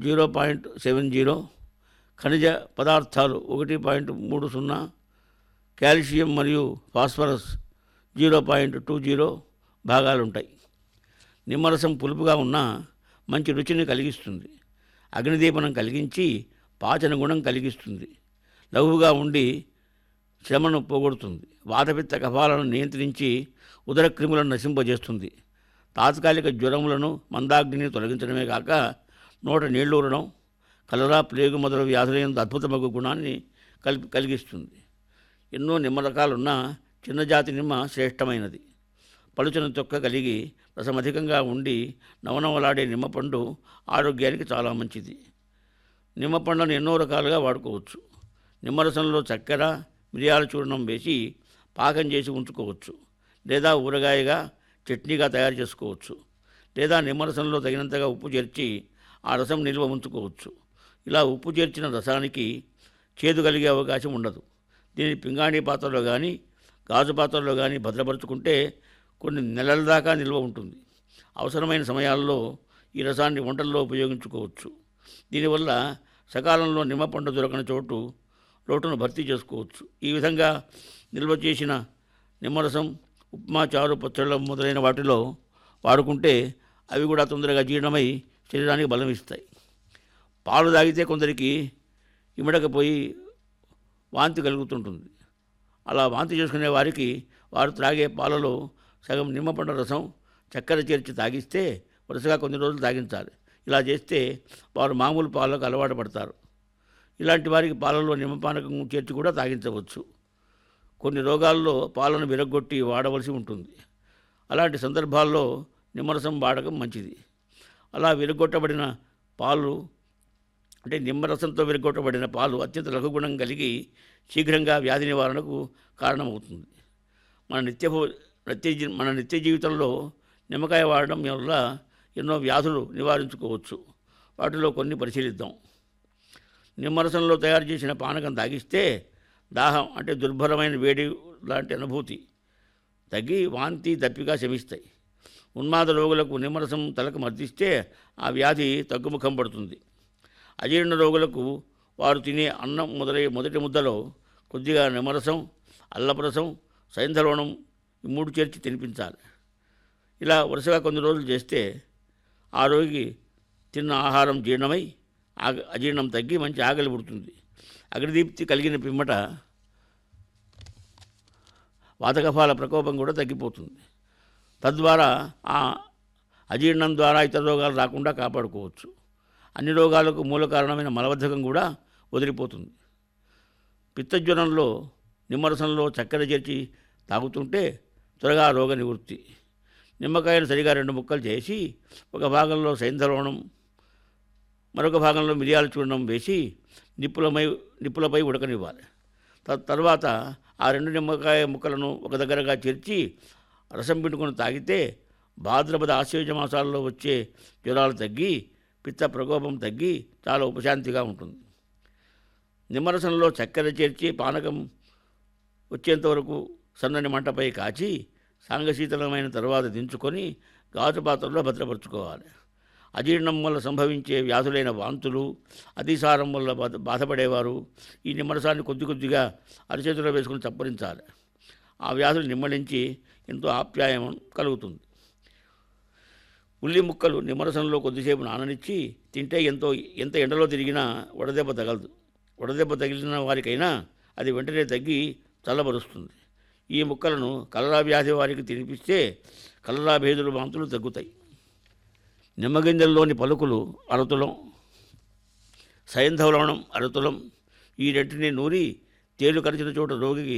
zero point seven zero ఖనిజ పదార్థాలు ఒకటి పాయింట్ మూడు సున్నా కాల్షియం మరియు phosphorus zero point two zero భాగాలు ఉంటాయి నిమ్మరసం పులుపుగా ఉన్న మంచి రుచిని కలిగిస్తుంది అగ్నిదీపనం కలిగించి పాచన గుణం కలిగిస్తుంది లఘువుగా ఉండి శ్రమను పోగొడుతుంది వాతపిత్త కఫాలను నియంత్రించి ఉదర క్రిములను నశింపజేస్తుంది తాత్కాలిక జ్వరములను మందాగ్నిని తొలగించడమే కాక నోట నీళ్లూరడం కలరా ప్లేగు మొదలగు వ్యాధులైన అద్భుతమగు గుణాన్ని కలిపి కలిగిస్తుంది ఎన్నో నిమ్మ రకాలున్న చిన్న జాతి నిమ్మ శ్రేష్టమైనది పలుచన తొక్క కలిగి రసమధికంగా ఉండి నవనవలాడే నిమ్మపండు ఆరోగ్యానికి చాలా మంచిది నిమ్మపండును ఎన్నో రకాలుగా వాడుకోవచ్చు నిమ్మరసంలో చక్కెర మిరియాల చూర్ణం వేసి పాకం చేసి ఉంచుకోవచ్చు లేదా ఊరగాయగా చట్నీగా తయారు చేసుకోవచ్చు లేదా నిమ్మరసంలో తగినంతగా ఉప్పు చేర్చి ఆ రసం నిల్వ ఉంచుకోవచ్చు ఇలా ఉప్పు చేర్చిన రసానికి చేదు కలిగే అవకాశం ఉండదు దీన్ని పింగాణి పాత్రలో కానీ గాజు పాత్రలో కానీ భద్రపరుచుకుంటే కొన్ని నెలల దాకా నిల్వ ఉంటుంది అవసరమైన సమయాల్లో ఈ రసాన్ని వంటల్లో ఉపయోగించుకోవచ్చు దీనివల్ల సకాలంలో నిమ్మపండు దొరకని చోటు లోటును భర్తీ చేసుకోవచ్చు ఈ విధంగా నిల్వ చేసిన నిమ్మరసం ఉప్మా చారు పచ్చళ్ళ మొదలైన వాటిలో వాడుకుంటే అవి కూడా తొందరగా జీర్ణమై శరీరానికి బలం ఇస్తాయి పాలు తాగితే కొందరికి ఇమడకపోయి వాంతి కలుగుతుంటుంది అలా వాంతి చేసుకునే వారికి వారు త్రాగే పాలలో సగం నిమ్మపండు రసం చక్కెర చేర్చి తాగిస్తే వరుసగా కొన్ని రోజులు తాగించాలి ఇలా చేస్తే వారు మామూలు పాలకు అలవాటు పడతారు ఇలాంటి వారికి పాలలో నిమ్మపానకం చేర్చి కూడా తాగించవచ్చు కొన్ని రోగాల్లో పాలను విరగొట్టి వాడవలసి ఉంటుంది అలాంటి సందర్భాల్లో నిమ్మరసం వాడకం మంచిది అలా విరగొట్టబడిన పాలు అంటే నిమ్మరసంతో విరగొట్టబడిన పాలు అత్యంత లఘుగుణం కలిగి శీఘ్రంగా వ్యాధి నివారణకు కారణమవుతుంది మన నిత్య నిత్య జీ- మన నిత్య జీవితంలో నిమ్మకాయ వాడడం వల్ల ఎన్నో వ్యాధులు నివారించుకోవచ్చు వాటిలో కొన్ని పరిశీలిద్దాం నిమ్మరసంలో తయారు చేసిన పానకం తాగిస్తే దాహం అంటే దుర్భరమైన వేడి లాంటి అనుభూతి తగ్గి వాంతి దప్పిగా శమిస్తాయి ఉన్మాద రోగులకు నిమ్మరసం తలకు మర్దిస్తే ఆ వ్యాధి తగ్గుముఖం పడుతుంది అజీర్ణ రోగులకు వారు తినే అన్నం మొదలై మొదటి ముద్దలో కొద్దిగా నిమ్మరసం అల్లపరసం సైంధలోణం ఈ మూడు చేర్చి తినిపించాలి ఇలా వరుసగా కొన్ని రోజులు చేస్తే ఆ రోగికి తిన్న ఆహారం జీర్ణమై ఆగ అజీర్ణం తగ్గి మంచి ఆకలి పుడుతుంది అగ్నిదీప్తి కలిగిన పిమ్మట వాతకఫాల ప్రకోపం కూడా తగ్గిపోతుంది తద్వారా ఆ అజీర్ణం ద్వారా ఇతర రోగాలు రాకుండా కాపాడుకోవచ్చు అన్ని రోగాలకు మూల కారణమైన మలబద్ధకం కూడా వదిలిపోతుంది పిత్తజ్వరంలో నిమ్మరసంలో చక్కెర చేర్చి తాగుతుంటే త్వరగా రోగ నివృత్తి నిమ్మకాయను సరిగా రెండు ముక్కలు చేసి ఒక భాగంలో సైంధలోణం మరొక భాగంలో మిరియాల చూర్ణం వేసి నిప్పులపై నిప్పులపై ఉడకనివ్వాలి త- తర్వాత ఆ రెండు నిమ్మకాయ ముక్కలను ఒక దగ్గరగా చేర్చి రసం పిండుకొని తాగితే భాద్రపద ఆశ్వయుజ మాసాల్లో వచ్చే జ్వరాలు తగ్గి పిత్త ప్రకోపం తగ్గి చాలా ఉపశాంతిగా ఉంటుంది నిమ్మరసంలో చక్కెర చేర్చి పానకం వచ్చేంత వరకు సన్నని మంటపై కాచి సాంగశీతలమైన తర్వాత దించుకొని గాజు పాత్రలో భద్రపరుచుకోవాలి అజీర్ణం వల్ల సంభవించే వ్యాధులైన వాంతులు అతిసారం వల్ల బాధ బాధపడేవారు ఈ నిమ్మరసాన్ని కొద్ది కొద్దిగా అరిచేతిలో వేసుకుని చప్పరించాలి ఆ వ్యాధులు నిమ్మలించి ఎంతో ఆప్యాయం కలుగుతుంది ఉల్లి ముక్కలు నిమ్మరసంలో కొద్దిసేపు నాననిచ్చి తింటే ఎంతో ఎంత ఎండలో తిరిగినా వడదెబ్బ తగలదు వడదెబ్బ తగిలిన వారికైనా అది వెంటనే తగ్గి చల్లబరుస్తుంది ఈ ముక్కలను కలరా వ్యాధి వారికి తినిపిస్తే కలరా భేదులు వాంతులు తగ్గుతాయి నిమ్మగింజల్లోని పలుకులు అరతులం సైంధవలవణం అరతులం ఈ రెంటిని నూరి తేలు కరిచిన చోట రోగికి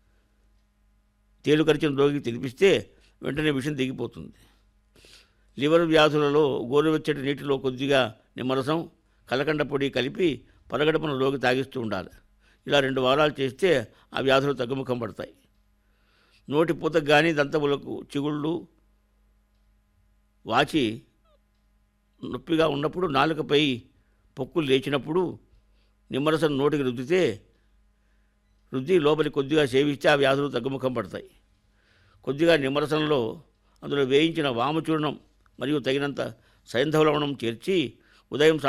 తేలు కరిచిన రోగికి తినిపిస్తే వెంటనే విషం దిగిపోతుంది లివర్ వ్యాధులలో గోరువెచ్చటి నీటిలో కొద్దిగా నిమ్మరసం కలకండ పొడి కలిపి పరగడపన రోగి తాగిస్తూ ఉండాలి ఇలా రెండు వారాలు చేస్తే ఆ వ్యాధులు తగ్గుముఖం పడతాయి నోటి పూతకు కానీ దంతములకు చిగుళ్ళు వాచి నొప్పిగా ఉన్నప్పుడు నాలుకపై పొక్కులు లేచినప్పుడు నిమ్మరసం నోటికి రుద్దితే రుద్ది లోపలి కొద్దిగా సేవిస్తే ఆ వ్యాధులు తగ్గుముఖం పడతాయి కొద్దిగా నిమ్మరసంలో అందులో వేయించిన వామచూర్ణం మరియు తగినంత సైంధవ లవణం చేర్చి ఉదయం